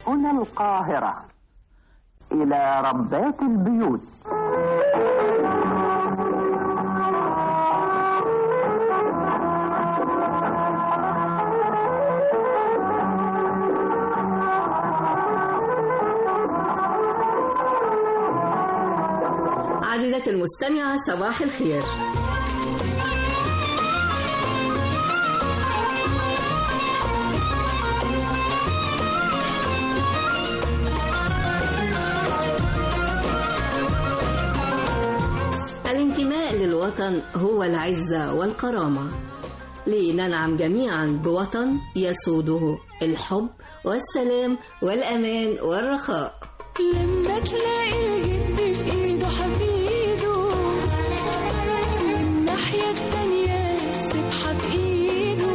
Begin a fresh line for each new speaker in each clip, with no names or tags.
هنا القاهرة إلى ربات البيوت
عزيزتي المستمعة صباح الخير الانتماء للوطن هو العزة والكرامة لننعم جميعا بوطن يسوده الحب والسلام والأمان والرخاء
لما تلاقي الجد في ايده حفيده والناحية التانية سبحة في ايده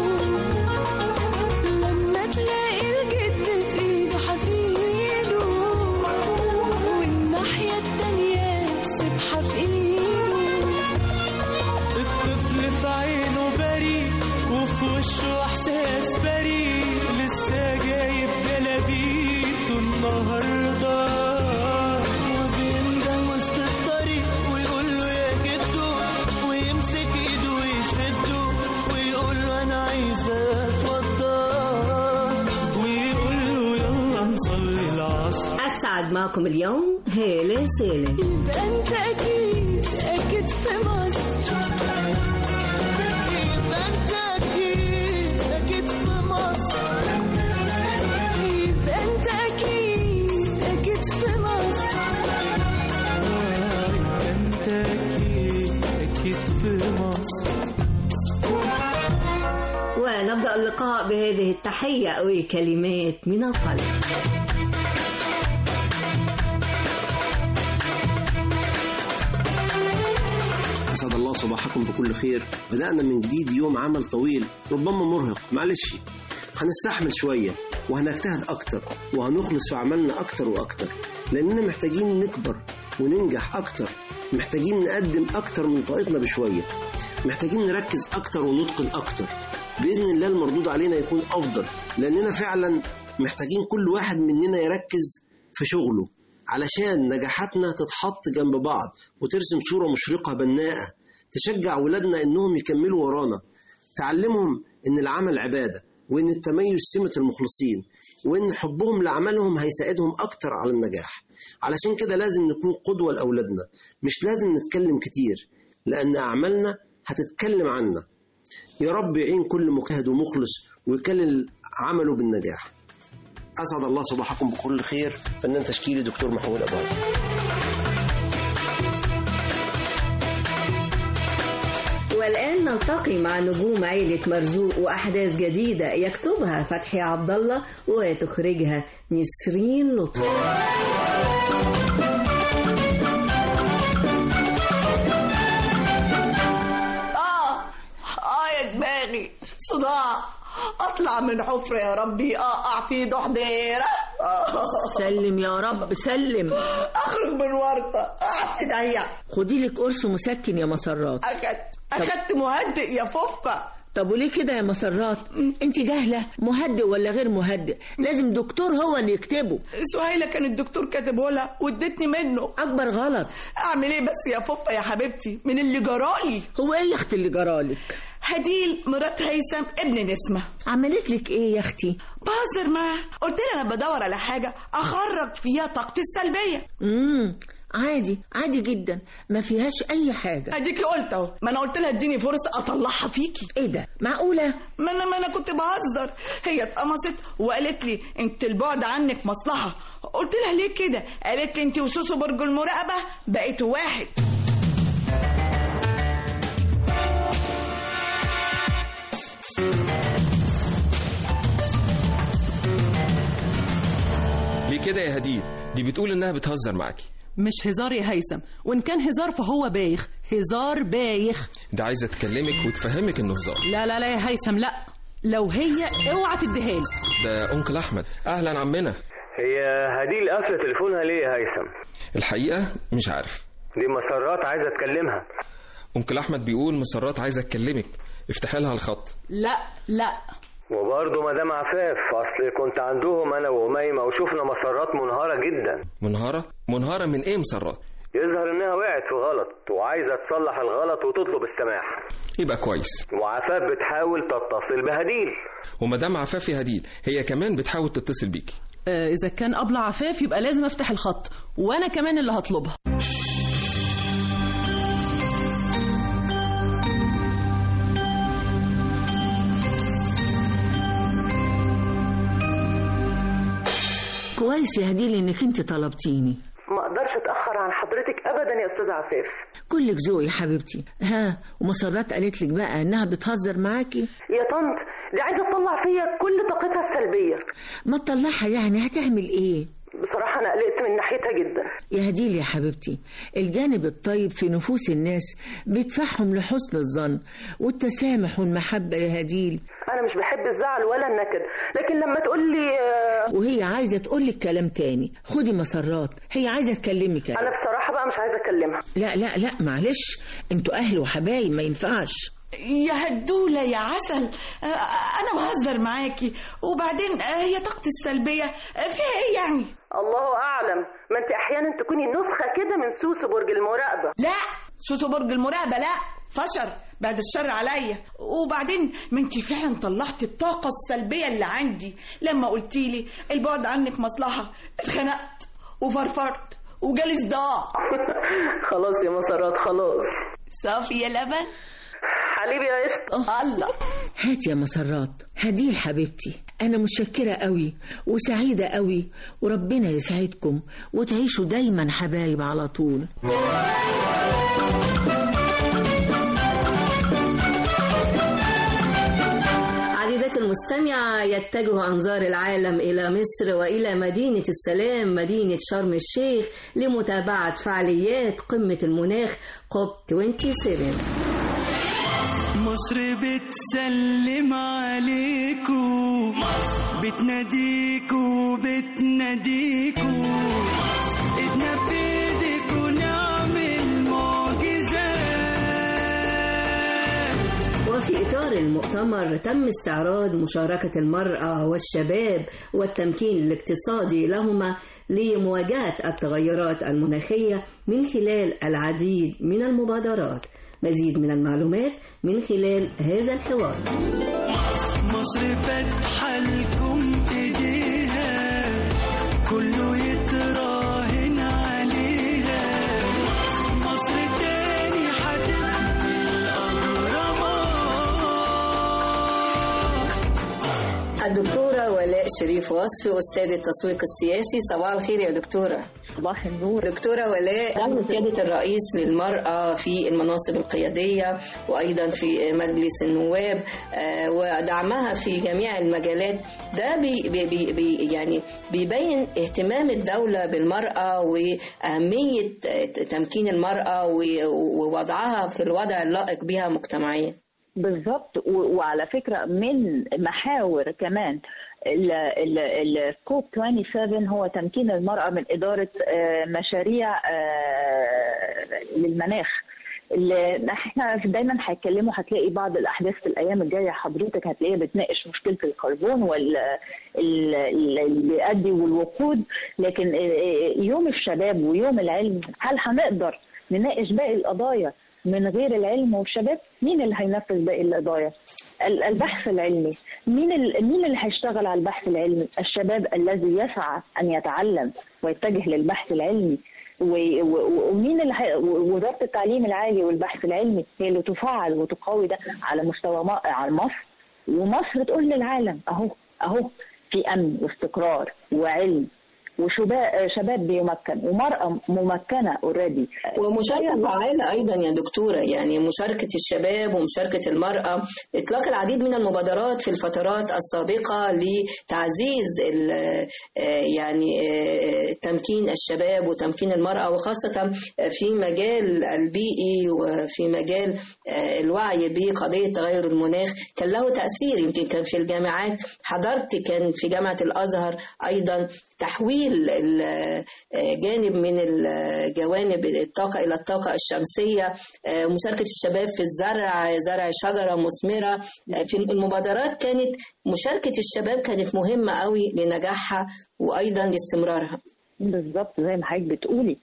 لما تلاقي الجد في ايده حفيده والناحية التانية سبحة في ايده
الطفل في عينه بريء وفي وشه احساس بريء لسه جايب جلابيته النهارده
وبينده وسط الطريق ويقول له يا جدو ويمسك ايده ويشده ويقول له انا عايز اتوضى
ويقول له يلا نصلي العصر
أسعد معكم اليوم هالة سالم
يبقى انت اكيد اكيد في مصر
يبقى انت اكيد اكيد في مصر
يبقى انت اكيد اكيد في مصر
انت اكيد اكيد في مصر
ونبدأ اللقاء بهذه التحية وكلمات من القلب
أسعد الله صباحكم بكل خير بدأنا من جديد يوم عمل طويل ربما مرهق معلش هنستحمل شوية وهنجتهد أكتر وهنخلص في عملنا أكتر وأكتر لأننا محتاجين نكبر وننجح أكتر محتاجين نقدم أكتر من طاقتنا بشوية محتاجين نركز أكتر ونتقن أكتر بإذن الله المردود علينا يكون أفضل لأننا فعلا محتاجين كل واحد مننا يركز في شغله علشان نجاحاتنا تتحط جنب بعض وترسم صورة مشرقة بناءة تشجع ولادنا إنهم يكملوا ورانا تعلمهم إن العمل عبادة وإن التميز سمة المخلصين وإن حبهم لعملهم هيساعدهم أكتر على النجاح علشان كده لازم نكون قدوة لأولادنا مش لازم نتكلم كتير لأن أعمالنا هتتكلم عنا يا رب يعين كل مجتهد ومخلص ويكلل عمله بالنجاح أسعد الله صباحكم بكل خير فنان تشكيلي دكتور محمود أبو هادي
والآن نلتقي مع نجوم عيلة مرزوق وأحداث جديدة يكتبها فتحي عبد الله وتخرجها نسرين لطفي
اه اه يا دماغي صداع اطلع من حفرة يا ربي اقع في ضحضيرة
سلم يا رب سلم
اخرج من ورطة اقع في ضيق
خدي لك قرص مسكن يا مسرات
اخدت اخدت مهدئ يا فوفة
طب وليه كده يا مسرات انت جاهله مهدئ ولا غير مهدئ لازم دكتور هو اللي يكتبه
سهيلة كان الدكتور كاتبه لها وادتني منه
اكبر غلط
اعمل ايه بس يا فوفة يا حبيبتي من اللي جرالي
هو ايه يا اختي اللي جرالك
هديل مرات هيثم ابن نسمة
عملت لك ايه يا اختي
بهزر معاه قلت لها انا بدور على حاجة اخرج فيها طاقتي السلبية
امم عادي عادي جدا ما فيهاش اي حاجه
اديكي قلت اهو ما انا قلت لها اديني فرصة اطلعها فيكي
ايه ده معقوله
ما انا ما انا كنت بهزر هي اتقمصت وقالت لي انت البعد عنك مصلحه قلت لها ليه كده قالت لي انت وسوسو برج المراقبه بقيتوا واحد
ليه كده يا هديل دي بتقول انها بتهزر معاكي
مش هزار يا هيثم وان كان هزار فهو بايخ هزار بايخ
ده عايزه تكلمك وتفهمك انه هزار
لا لا لا يا هيثم لا لو هي اوعى تديها لي
ده انكل احمد اهلا عمنا
هي هديل قافله تليفونها ليه يا هيثم
الحقيقه مش عارف
دي مسرات عايزه اتكلمها
انكل احمد بيقول مسرات عايزه تكلمك افتحي لها الخط
لا لا
وبرضه مدام عفاف اصل كنت عندهم انا واميمه وشفنا مسارات منهاره جدا
منهارة منهارة من ايه مسرات
يظهر انها وقعت في غلط وعايزه تصلح الغلط وتطلب السماح
يبقى كويس
وعفاف بتحاول تتصل بهديل
ومدام عفافي هديل هي كمان بتحاول تتصل بيكي
آه، اذا كان ابله عفاف يبقى لازم افتح الخط وانا كمان اللي هطلبها
كويس يا هديل انك انت طلبتيني
ما اقدرش اتاخر عن حضرتك ابدا يا استاذ عفاف
كلك ذوق يا حبيبتي ها ومسرات قالت لك بقى انها بتهزر معاكي
يا طنط دي عايزه تطلع فيا كل طاقتها السلبيه
ما تطلعها يعني هتعمل ايه
بصراحه انا قلقت من ناحيتها جدا
يا هديل يا حبيبتي الجانب الطيب في نفوس الناس بيدفعهم لحسن الظن والتسامح والمحبة يا هديل
انا مش بحب الزعل ولا النكد لكن لما تقول لي آه،
وهي عايزة تقول لك كلام تاني خدي مسرات هي عايزة تكلمك
انا بصراحه بقى مش عايزه اكلمها
لا لا لا معلش انتوا اهل وحبايب ما ينفعش
يا هدولة يا عسل آه، أنا بهزر معاكي وبعدين آه، هي طاقتي السلبية آه، فيها إيه يعني؟
الله اعلم ما انت احيانا تكوني نسخه كده من سوسو برج المراقبه
لا سوسو برج المراقبة لا فشر بعد الشر عليا وبعدين ما انت فعلا طلعت الطاقة السلبية اللي عندي لما قلتي لي البعد عنك مصلحة اتخنقت وفرفرت وجالي صداع
خلاص يا مسارات خلاص
صافي يا لبن
حليب يا قشطه
الله
هات يا مسرات هديل حبيبتي أنا متشكرة قوي وسعيدة قوي وربنا يسعدكم وتعيشوا دايما حبايب على طول
عزيزتي المستمعة يتجه أنظار العالم إلى مصر وإلى مدينة السلام مدينة شرم الشيخ لمتابعة فعاليات قمة المناخ كوب 27
مصر بتسلم عليكو بتناديكو بتناديكو ايدنا في ايديكو نعمل معجزات
وفي إطار المؤتمر تم استعراض مشاركة المرأة والشباب والتمكين الاقتصادي لهما لمواجهة التغيرات المناخية من خلال العديد من المبادرات مزيد من المعلومات من خلال هذا الحوار
مصر فاتحة لكم ايديها كله يتراهن عليها مصر تاني هتبني الأهرامات
الدكتورة ولاء شريف وصفي أستاذ التسويق السياسي صباح الخير يا دكتورة
صباح النور
دكتورة ولاء دعم سيادة الرئيس للمرأة في المناصب القيادية وأيضا في مجلس النواب آه، ودعمها في جميع المجالات ده بي بي بي بي يعني بيبين اهتمام الدولة بالمرأة وأهمية آه، تمكين المرأة و- ووضعها في الوضع اللائق بها مجتمعيا
بالظبط و- وعلى فكره من محاور كمان الكوب 27 هو تمكين المرأة من إدارة آه، مشاريع آه، للمناخ اللي احنا دايما هيتكلموا هتلاقي بعض الاحداث في الايام الجايه حضرتك هتلاقيها بتناقش مشكله الكربون وال ال- ال- اللي بيؤدي والوقود لكن آه، يوم الشباب ويوم العلم هل هنقدر نناقش باقي القضايا من غير العلم والشباب مين اللي هينفذ باقي القضايا ال- البحث العلمي مين ال- مين اللي هيشتغل على البحث العلمي الشباب الذي يسعى ان يتعلم ويتجه للبحث العلمي و- و- ومين اللي هي... وزاره التعليم العالي والبحث العلمي هي اللي تفعل وتقوي ده على مستوى ما... على مصر ومصر تقول للعالم اهو اهو في امن واستقرار وعلم وشباب شباب بيمكن ومرأة ممكنة اوريدي
ومشاركة فعالة أيضا يا دكتورة يعني مشاركة الشباب ومشاركة المرأة إطلاق العديد من المبادرات في الفترات السابقة لتعزيز ال- آه، يعني آه، تمكين الشباب وتمكين المرأة وخاصة في مجال البيئي وفي مجال آه، الوعي بقضية تغير المناخ كان له تأثير يمكن كان في الجامعات حضرت كان في جامعة الأزهر أيضا تحويل تحويل ال- آه، جانب من الجوانب الطاقة إلى الطاقة الشمسية آه، مشاركة الشباب في الزرع زرع شجرة مثمرة آه، في المبادرات كانت مشاركة الشباب كانت مهمة قوي لنجاحها وأيضا لاستمرارها
بالظبط زي ما حضرتك بتقولي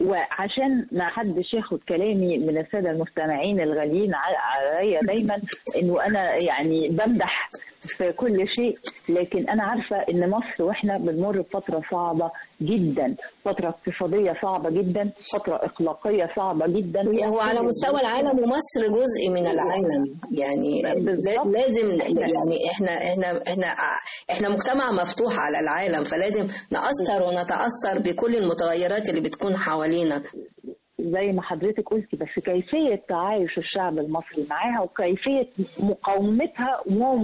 وعشان ما حدش ياخد كلامي من الساده المستمعين الغاليين ع- عليا دايما انه انا يعني بمدح في كل شيء لكن انا عارفه ان مصر واحنا بنمر بفتره صعبه جدا فتره اقتصاديه صعبه جدا فتره اخلاقيه صعبه جدا
هو على مستوى العالم ومصر جزء من العالم يعني لا- لازم يعني احنا احنا احنا احنا مجتمع مفتوح على العالم فلازم نأثر ونتأثر بكل المتغيرات اللي بتكون حوالينا
زي ما حضرتك قلتي بس كيفية تعايش الشعب المصري معاها وكيفية مقاومتها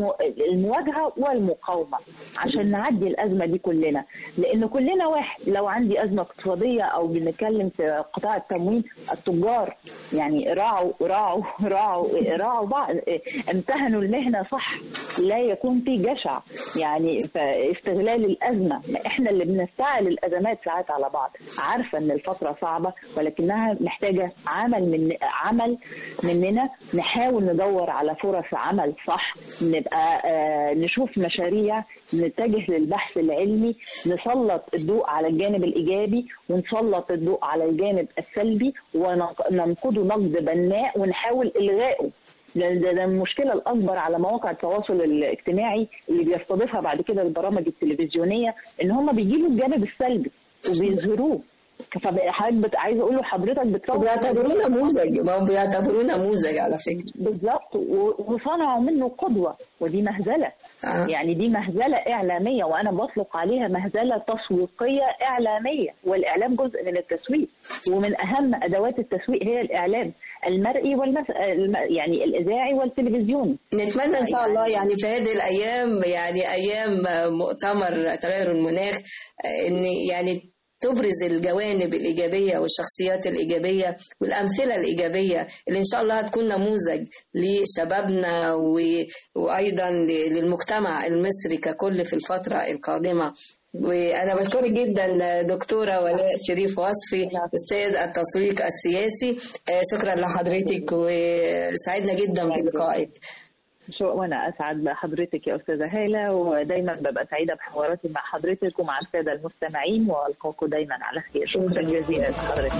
والمواجهة والمقاومة عشان نعدي الأزمة دي كلنا لأن كلنا واحد لو عندي أزمة اقتصادية أو بنتكلم في قطاع التموين التجار يعني راعوا راعوا راعوا راعوا بعض امتهنوا المهنة صح لا يكون في جشع يعني استغلال الأزمة احنا اللي بنستعل الأزمات ساعات على بعض عارفة إن الفترة صعبة ولكنها محتاجة عمل من عمل مننا نحاول ندور على فرص عمل صح نبقى آه نشوف مشاريع نتجه للبحث العلمي نسلط الضوء على الجانب الإيجابي ونسلط الضوء على الجانب السلبي وننقده نقد بناء ونحاول إلغائه لان ده, ده المشكله الاكبر على مواقع التواصل الاجتماعي اللي بيستضيفها بعد كده البرامج التلفزيونيه ان هم بيجيبوا الجانب السلبي وبيظهروه فحضرتك عايزه اقول له حضرتك بتصور
بيعتبروه نموذج ما هم بيعتبروه نموذج على فكره
بالظبط وصنعوا منه قدوه ودي مهزله آه. يعني دي مهزله اعلاميه وانا بطلق عليها مهزله تسويقيه اعلاميه والاعلام جزء من التسويق ومن اهم ادوات التسويق هي الاعلام المرئي والمس... يعني الاذاعي والتلفزيوني
نتمنى ان شاء الله يعني في هذه الايام يعني ايام مؤتمر تغير المناخ ان يعني تبرز الجوانب الإيجابية والشخصيات الإيجابية والأمثلة الإيجابية اللي إن شاء الله هتكون نموذج لشبابنا و... وأيضا للمجتمع المصري ككل في الفترة القادمة وانا بشكرك جدا دكتوره ولاء شريف وصفي استاذ التسويق السياسي شكرا لحضرتك وسعدنا جدا بلقائك
شو وانا اسعد بحضرتك يا استاذه هاله ودايما ببقى سعيده بحواراتي مع حضرتك ومع الساده المستمعين والقاكم دايما على خير شكرا جزيلا لحضرتك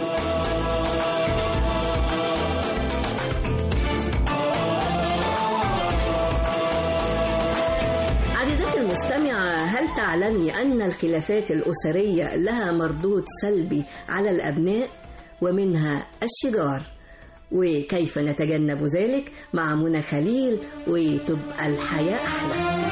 عزيزتي المستمعة هل تعلمي أن الخلافات الأسرية لها مردود سلبي على الأبناء ومنها الشجار وكيف نتجنب ذلك مع منى خليل وتبقى الحياة أحلى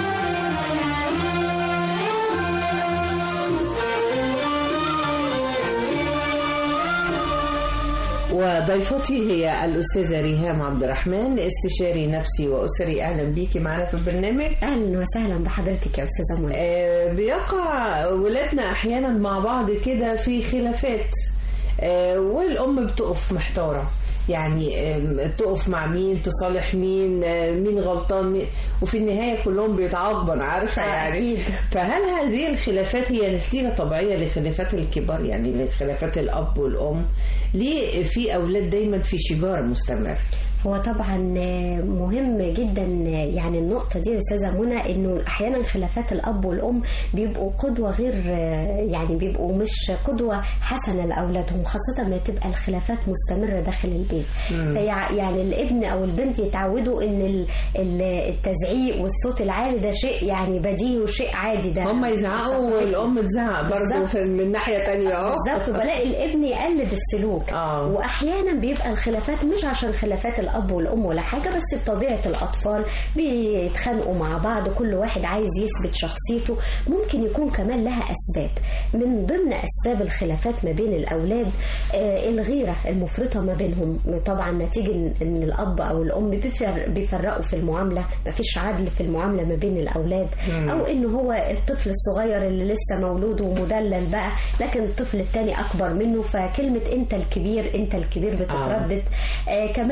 وضيفتي هي الأستاذة ريهام عبد الرحمن استشاري نفسي وأسري أهلا بيكي معنا في البرنامج
أهلا وسهلا بحضرتك يا أستاذة منى
آه بيقع ولادنا أحيانا مع بعض كده في خلافات آه والأم بتقف محتارة يعني تقف مع مين تصالح مين مين غلطان مين وفي النهايه كلهم بيتعاقبوا عارفه يعني
أكيد.
فهل هذه الخلافات هي نتيجه طبيعيه لخلافات الكبار يعني لخلافات الاب والام ليه في اولاد دايما في شجار مستمر
هو طبعا مهم جدا يعني النقطه دي يا استاذه منى انه احيانا خلافات الاب والام بيبقوا قدوه غير يعني بيبقوا مش قدوه حسنه لاولادهم خاصه لما تبقى الخلافات مستمره داخل البيت فيعني الابن او البنت يتعودوا ان التزعيق والصوت العالي ده شيء يعني بديهي وشيء عادي ده
هم يزعقوا والام تزعق برضه من ناحيه ثانيه اه
بالظبط وبلاقي الابن يقلد السلوك
آه.
واحيانا بيبقى الخلافات مش عشان خلافات الاب والام ولا حاجه بس بطبيعه الاطفال بيتخانقوا مع بعض كل واحد عايز يثبت شخصيته ممكن يكون كمان لها اسباب من ضمن اسباب الخلافات ما بين الاولاد آه الغيره المفرطه ما بينهم طبعا نتيجه ان الاب او الام بيفرقوا في المعامله ما فيش عدل في المعامله ما بين الاولاد
مم.
او ان هو الطفل الصغير اللي لسه مولود ومدلل بقى لكن الطفل الثاني اكبر منه فكلمه انت الكبير انت الكبير بتتردد آه. آه كمان الحب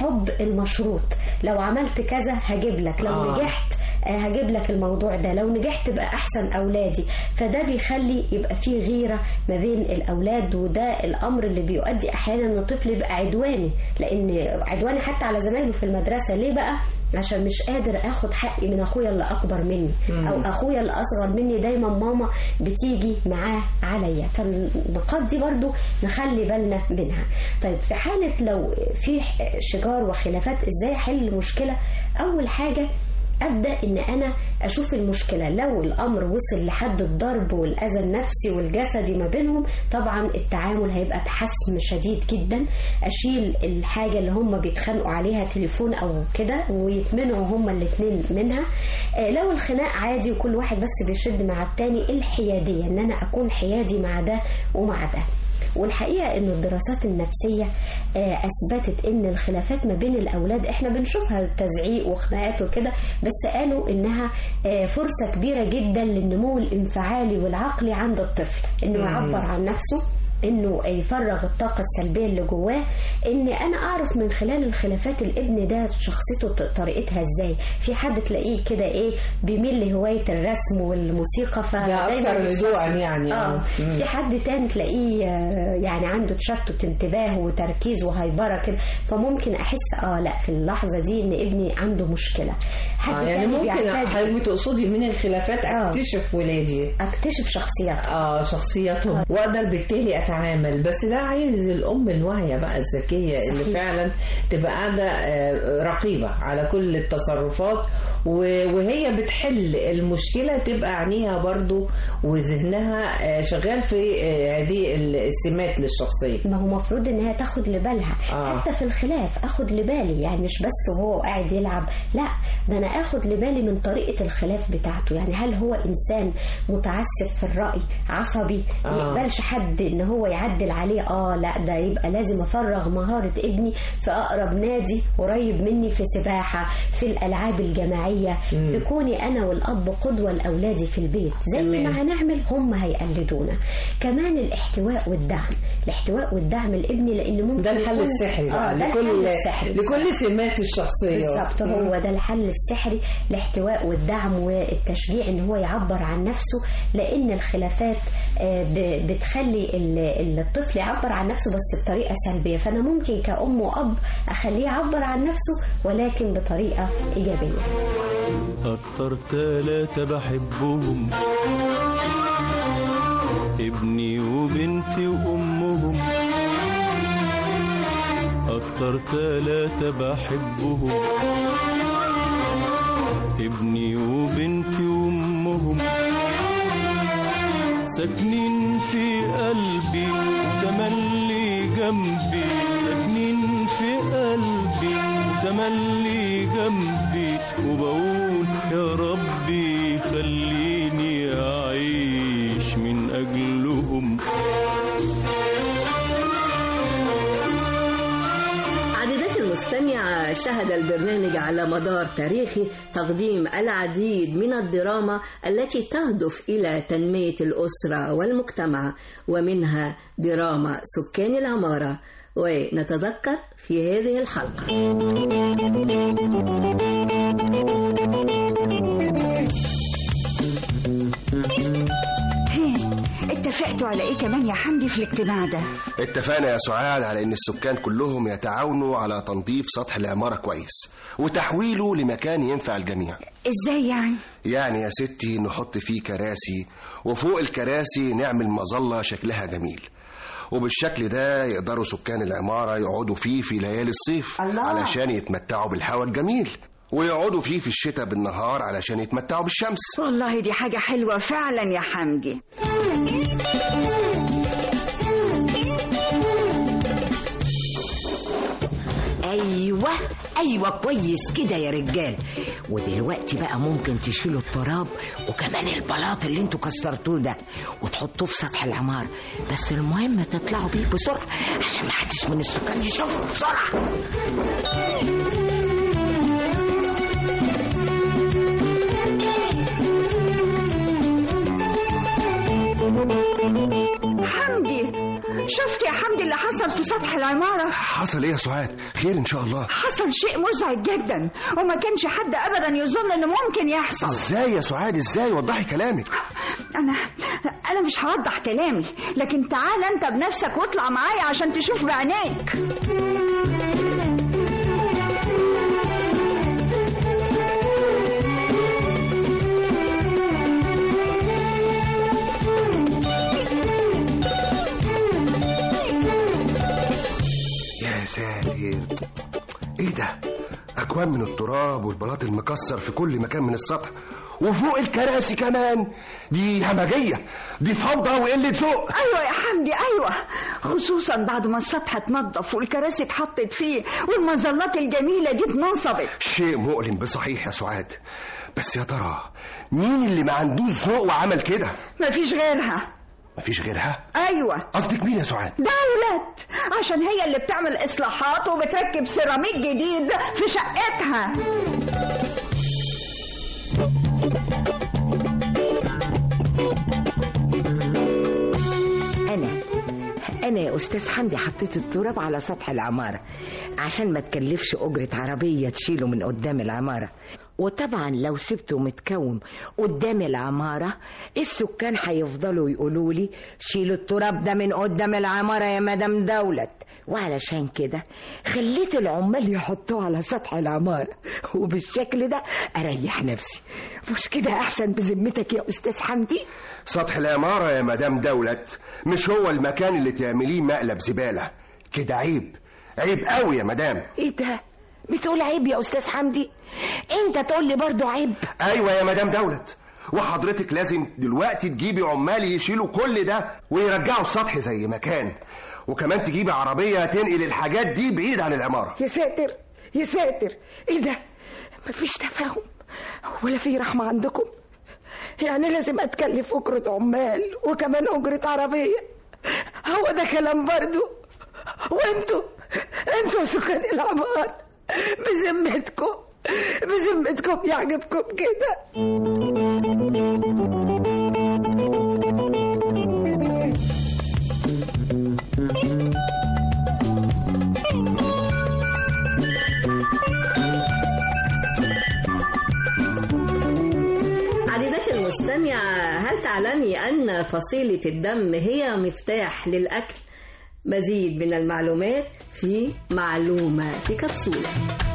الحب المشروط لو عملت كذا هجيب لك لو
آه.
نجحت آه، هجيب لك الموضوع ده لو نجحت بقى احسن اولادي فده بيخلي يبقى فيه غيره ما بين الاولاد وده الامر اللي بيؤدي احيانا ان الطفل يبقى عدواني لان عدواني حتى على زمايله في المدرسه ليه بقى عشان مش قادر اخد حقي من اخويا اللي اكبر مني
مم.
او اخويا اللي اصغر مني دايما ماما بتيجي معاه عليا فالنقاط دي برضو نخلي بالنا منها طيب في حالة لو في شجار وخلافات ازاي احل المشكلة اول حاجة ابدا ان انا اشوف المشكله لو الامر وصل لحد الضرب والاذى النفسي والجسدي ما بينهم طبعا التعامل هيبقى بحسم شديد جدا اشيل الحاجه اللي هم بيتخانقوا عليها تليفون او كده ويتمنعوا هم الاثنين منها آه، لو الخناق عادي وكل واحد بس بيشد مع التاني الحياديه ان انا اكون حيادي مع ده ومع ده والحقيقه ان الدراسات النفسيه آه، اثبتت ان الخلافات ما بين الاولاد احنا بنشوفها تزعيق وخناقات وكده بس قالوا انها آه، فرصه كبيره جدا للنمو الانفعالي والعقلي عند الطفل انه
مم.
يعبر عن نفسه انه يفرغ الطاقه السلبيه اللي جواه ان انا اعرف من خلال الخلافات الابن ده شخصيته ط- طريقتها ازاي في حد تلاقيه كده ايه بيميل لهوايه الرسم والموسيقى فدايما
أكثر
بيستسلم.
هدوءا يعني.
اه
مم.
في حد تاني تلاقيه آه، يعني عنده تشتت انتباه وتركيز وهيبره كده فممكن احس اه لا في اللحظه دي ان ابني عنده مشكله حد
آه يعني
تاني
ممكن
بيعتدي.
حضرتك تقصدي من الخلافات اكتشف ولادي
اكتشف شخصياتهم
اه شخصياتهم واقدر بالتالي اتعامل بس ده عايز الام الواعيه بقى الذكيه اللي
صحيح.
فعلا تبقى قاعده آه، رقيبه على كل التصرفات و- وهي بتحل المشكله تبقى عينيها برضو وذهنها آه، شغال في آه، هذه السمات للشخصيه
ما هو مفروض ان هي تاخد لبالها
آه.
حتى في الخلاف اخد لبالي يعني مش بس وهو قاعد يلعب لا ده انا اخد لبالي من طريقه الخلاف بتاعته يعني هل هو انسان متعسف في الراي عصبي
آه.
ما يقبلش حد ان هو يعدل عليه اه لا ده يبقى لازم افرغ مهاره ابني في اقرب نادي قريب مني في سباحه في الالعاب الجماعيه
مم.
في كوني انا والاب قدوه لاولادي في البيت زي
تمام.
ما هنعمل هم هيقلدونا كمان الاحتواء والدعم الاحتواء والدعم لابني لان ممكن
ده الحل
يكون-
السحري بقى
آه ده
لكل
الحل السحري
لكل
بالظبط.
سمات الشخصيه
بالظبط هو ده الحل السحري الاحتواء والدعم والتشجيع ان هو يعبر عن نفسه لان الخلافات آه، ب- بتخلي ال- الطفل يعبر عن نفسه بس بطريقه سلبيه فانا ممكن كأم وأب اخليه يعبر عن نفسه ولكن بطريقه ايجابيه
أكتر تلاتة بحبهم ابني وبنتي وأمهم أكتر تلاتة بحبهم ابني وبنتي وأمهم ساكنين في قلبي تملي جنبي ساكنين في قلبي تملي جنبي وبقول يا ربي خليني أعيش من أجلهم
عزيزتي المستمعة شهد البرنامج على مدار تاريخه تقديم العديد من الدراما التي تهدف إلى تنمية الأسرة والمجتمع ومنها دراما سكان العمارة ونتذكر في هذه الحلقة
اتفقتوا على ايه كمان يا حمدي في الاجتماع ده
اتفقنا يا سعاد على ان السكان كلهم يتعاونوا على تنظيف سطح العمارة كويس وتحويله لمكان ينفع الجميع
ازاي يعني
يعني يا ستي نحط فيه كراسي وفوق الكراسي نعمل مظلة شكلها جميل وبالشكل ده يقدروا سكان العمارة يقعدوا فيه في ليالي الصيف
الله.
علشان يتمتعوا بالهواء الجميل ويقعدوا فيه في الشتاء بالنهار علشان يتمتعوا بالشمس
والله دي حاجة حلوة فعلا يا حمدي
ايوه ايوه كويس كده يا رجال ودلوقتي بقى ممكن تشيلوا التراب وكمان البلاط اللي انتوا كسرتوه ده وتحطوه في سطح العمارة بس المهم تطلعوا بيه بسرعة عشان ما حدش من السكان يشوفه بسرعة
حمدي شفت يا حمدي اللي حصل في سطح العمارة
حصل ايه يا سعاد خير ان شاء الله
حصل شيء مزعج جدا وما كانش حد ابدا يظن انه ممكن يحصل
ازاي يا سعاد ازاي وضحي كلامك
انا انا مش هوضح كلامي لكن تعال انت بنفسك واطلع معايا عشان تشوف بعينيك
يا ساتر ايه ده اكوام من التراب والبلاط المكسر في كل مكان من السطح وفوق الكراسي كمان دي همجيه دي فوضى وقله ذوق
ايوه يا حمدي ايوه خصوصا بعد ما السطح اتنضف والكراسي اتحطت فيه والمظلات الجميله دي اتنصبت
شيء مؤلم بصحيح يا سعاد بس يا ترى مين اللي ما عندوش ذوق وعمل كده
مفيش غيرها
مفيش غيرها
ايوه
قصدك مين يا سعاد
دولة عشان هي اللي بتعمل اصلاحات وبتركب سيراميك جديد في شقتها
أنا أنا يا أستاذ حمدي حطيت التراب على سطح العمارة عشان ما تكلفش أجرة عربية تشيله من قدام العمارة وطبعا لو سبته متكوم قدام العمارة السكان هيفضلوا يقولوا لي شيلوا التراب ده من قدام العمارة يا مدام دولت وعلشان كده خليت العمال يحطوه على سطح العمارة وبالشكل ده أريح نفسي مش كده أحسن بذمتك يا أستاذ حمدي؟
سطح العمارة يا مدام دولت مش هو المكان اللي تعمليه مقلب زبالة كده عيب عيب قوي يا مدام
ايه ده بتقول عيب يا استاذ حمدي انت تقول لي برضو عيب
ايوه يا مدام دولت وحضرتك لازم دلوقتي تجيبي عمال يشيلوا كل ده ويرجعوا السطح زي ما كان وكمان تجيبي عربية تنقل الحاجات دي بعيد عن العمارة
يا ساتر يا ساتر ايه ده مفيش تفاهم ولا في رحمة عندكم يعني لازم اتكلف اجرة عمال وكمان اجرة عربية هو ده كلام برضو وانتوا انتوا سكان العمار بذمتكم بذمتكم يعجبكم كده
عزيزتي المستمعة هل تعلمي أن فصيلة الدم هي مفتاح للأكل؟ مزيد من المعلومات في معلومة في كبسولة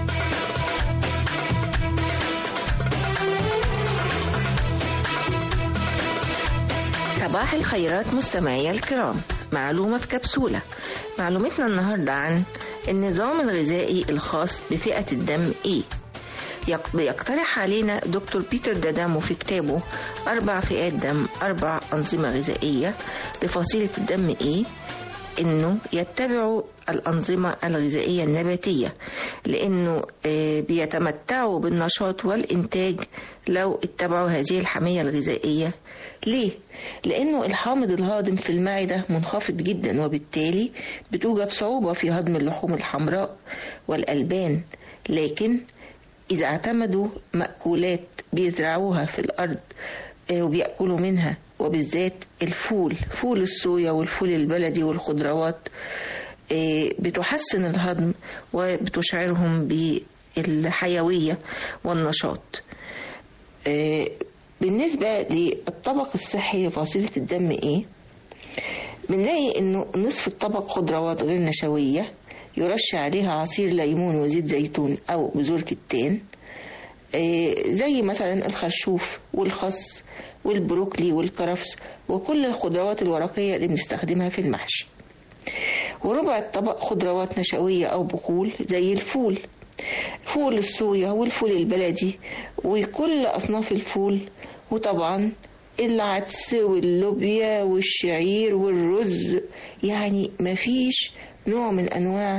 صباح الخيرات مستمعي الكرام معلومة في كبسولة معلومتنا النهاردة عن النظام الغذائي الخاص بفئة الدم A يق- يقترح علينا دكتور بيتر دادامو في كتابه أربع فئات دم أربع أنظمة غذائية لفصيلة الدم A انه يتبعوا الانظمه الغذائيه النباتيه لانه آه، بيتمتعوا بالنشاط والانتاج لو اتبعوا هذه الحميه الغذائيه ليه لانه الحامض الهاضم في المعده منخفض جدا وبالتالي بتوجد صعوبه في هضم اللحوم الحمراء والالبان لكن إذا اعتمدوا مأكولات بيزرعوها في الأرض آه، وبيأكلوا منها وبالذات الفول فول الصويا والفول البلدي والخضروات آه، بتحسن الهضم وبتشعرهم بالحيوية والنشاط آه، بالنسبة للطبق الصحي لفصيلة الدم إيه بنلاقي إنه نصف الطبق خضروات غير نشوية يرش عليها عصير ليمون وزيت زيتون أو بذور كتان آه، زي مثلا الخرشوف والخس والبروكلي والكرفس وكل الخضروات الورقية اللي بنستخدمها في المحشي وربع الطبق خضروات نشوية أو بقول زي الفول فول الصويا والفول البلدي وكل أصناف الفول وطبعا العدس واللوبيا والشعير والرز يعني مفيش نوع من أنواع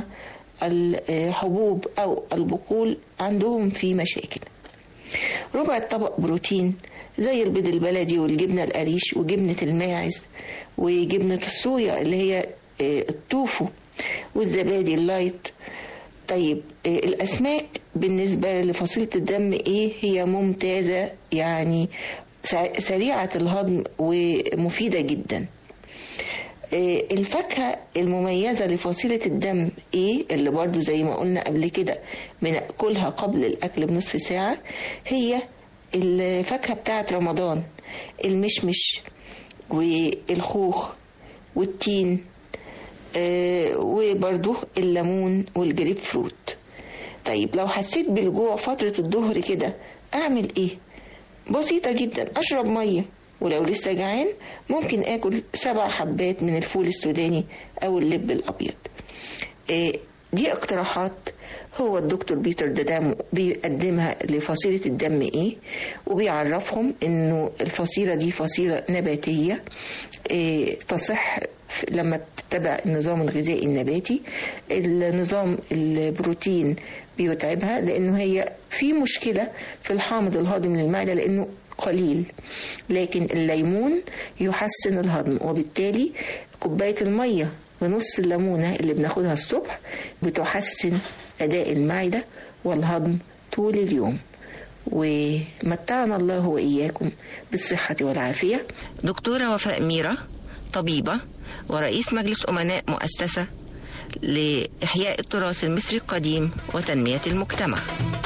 الحبوب أو البقول عندهم في مشاكل ربع الطبق بروتين زي البيض البلدي والجبنة القريش وجبنة الماعز وجبنة الصويا اللي هي آه، التوفو والزبادي اللايت طيب آه، الأسماك بالنسبة لفصيلة الدم إيه هي ممتازة يعني سع- سريعة الهضم ومفيدة جدا آه، الفاكهة المميزة لفصيلة الدم ايه اللي برضو زي ما قلنا قبل كده بناكلها قبل الاكل بنصف ساعة هي الفاكهة بتاعت رمضان المشمش والخوخ والتين آه، وبرضو الليمون والجريب فروت طيب لو حسيت بالجوع فترة الظهر كده اعمل ايه بسيطة جدا اشرب مية ولو لسه جعان ممكن اكل سبع حبات من الفول السوداني او اللب الابيض آه، دي اقتراحات هو الدكتور بيتر ددامو بيقدمها لفصيلة الدم ايه وبيعرفهم انه الفصيلة دي فصيلة نباتية إيه تصح ف- لما تتبع النظام الغذائي النباتي النظام البروتين بيتعبها لانه هي في مشكلة في الحامض الهاضم للمعدة لانه قليل لكن الليمون يحسن الهضم وبالتالي كوباية المية ونص الليمونة اللي بناخدها الصبح بتحسن أداء المعدة والهضم طول اليوم ومتعنا الله وإياكم بالصحة والعافية دكتورة وفاء ميرا طبيبة ورئيس مجلس أمناء مؤسسة لإحياء التراث المصري القديم وتنمية المجتمع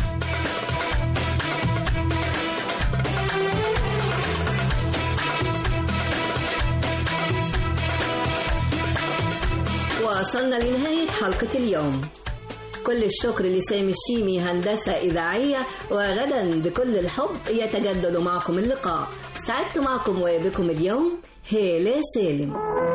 وصلنا لنهاية حلقة اليوم كل الشكر لسامي الشيمي هندسة إذاعية وغدا بكل الحب يتجدد معكم اللقاء سعدت معكم وبكم اليوم هالة سالم